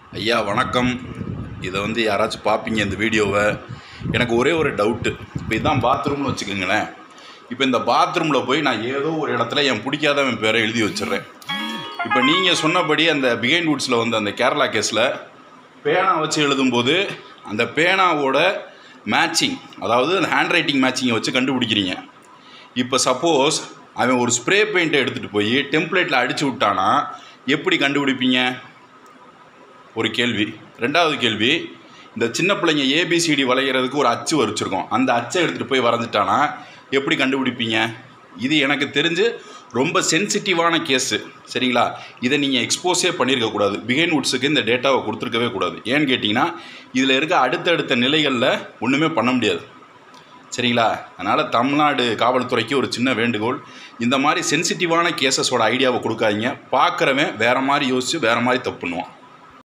ஐயா வணக்கம் இதை வந்து யாராச்சும் பார்ப்பீங்க இந்த வீடியோவை எனக்கு ஒரே ஒரு டவுட்டு இப்போ இதுதான் பாத்ரூம்னு வச்சுக்கோங்களேன் இப்போ இந்த பாத்ரூமில் போய் நான் ஏதோ ஒரு இடத்துல என் பிடிக்காதவன் பேரை எழுதி வச்சிடுறேன் இப்போ நீங்கள் சொன்னபடி அந்த பிகைண்ட் வுட்ஸில் வந்து அந்த கேரளா கேஸில் பேனா வச்சு எழுதும்போது அந்த பேனாவோட மேட்சிங் அதாவது அந்த ஹேண்ட் ரைட்டிங் மேட்சிங்கை வச்சு கண்டுபிடிக்கிறீங்க இப்போ சப்போஸ் அவன் ஒரு ஸ்ப்ரே பெயிண்ட்டை எடுத்துகிட்டு போய் டெம்ப்ளேட்டில் அடிச்சு விட்டானா எப்படி கண்டுபிடிப்பீங்க ஒரு கேள்வி ரெண்டாவது கேள்வி இந்த சின்ன பிள்ளைங்க ஏபிசிடி வளைகிறதுக்கு ஒரு அச்சு வச்சிருக்கோம் அந்த அச்சை எடுத்துகிட்டு போய் வரைஞ்சிட்டானா எப்படி கண்டுபிடிப்பீங்க இது எனக்கு தெரிஞ்சு ரொம்ப சென்சிட்டிவான கேஸு சரிங்களா இதை நீங்கள் எக்ஸ்போஸே பண்ணியிருக்கக்கூடாது பிகைன் வுட்ஸுக்கு இந்த டேட்டாவை கொடுத்துருக்கவே கூடாது ஏன்னு கேட்டிங்கன்னா இதில் இருக்க அடுத்தடுத்த நிலைகளில் ஒன்றுமே பண்ண முடியாது சரிங்களா அதனால் தமிழ்நாடு காவல்துறைக்கு ஒரு சின்ன வேண்டுகோள் இந்த மாதிரி சென்சிட்டிவான கேசஸோட ஐடியாவை கொடுக்காதீங்க பார்க்குறவன் வேறு மாதிரி யோசித்து வேறு மாதிரி தப்பு பண்ணுவான்